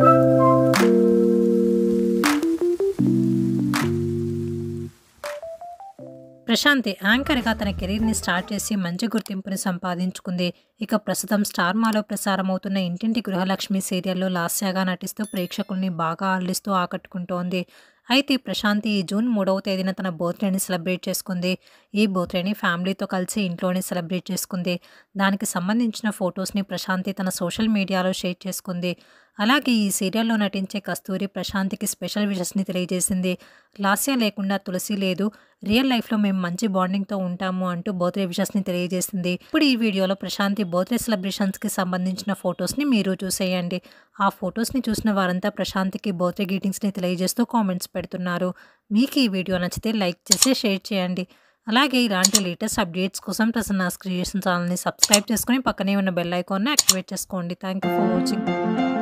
ప్రశాంతి యాంకర్గా తన కెరీర్ని స్టార్ట్ చేసి మంచి గుర్తింపుని సంపాదించుకుంది ఇక ప్రస్తుతం స్టార్ మాలో ప్రసారమవుతున్న ఇంటింటి గృహలక్ష్మి సీరియల్లో లాస్యాగా నటిస్తూ ప్రేక్షకుల్ని బాగా అల్లిస్తూ ఆకట్టుకుంటోంది అయితే ప్రశాంతి ఈ జూన్ మూడవ తేదీన తన బర్త్డేని సెలబ్రేట్ చేసుకుంది ఈ బర్త్డేని ఫ్యామిలీతో కలిసి ఇంట్లోనే సెలబ్రేట్ చేసుకుంది దానికి సంబంధించిన ఫొటోస్ని ప్రశాంతి తన సోషల్ మీడియాలో షేర్ చేసుకుంది అలాగే ఈ సీరియల్లో నటించే కస్తూరి ప్రశాంతికి స్పెషల్ విషెస్ని తెలియజేసింది లాస్య లేకుండా తులసి లేదు రియల్ లైఫ్లో మేము మంచి బాండింగ్తో ఉంటాము అంటూ బర్త్డే విషెస్ని తెలియజేసింది ఇప్పుడు ఈ వీడియోలో ప్రశాంతి బర్త్డే సెలబ్రేషన్స్కి సంబంధించిన ఫొటోస్ని మీరు చూసేయండి ఆ ఫొటోస్ని చూసిన వారంతా ప్రశాంతికి బర్త్డే గ్రీటింగ్స్ని తెలియజేస్తూ కామెంట్స్ పెడుతున్నారు మీకు ఈ వీడియో నచ్చితే లైక్ చేసి షేర్ చేయండి అలాగే ఇలాంటి లేటెస్ట్ అప్డేట్స్ కోసం ప్రసన్నాస్ క్రియేషన్ ఛానల్ని సబ్స్క్రైబ్ చేసుకుని పక్కనే ఉన్న బెల్ ఐకాన్ని యాక్టివేట్ చేసుకోండి థ్యాంక్ యూ ఫర్ వాచింగ్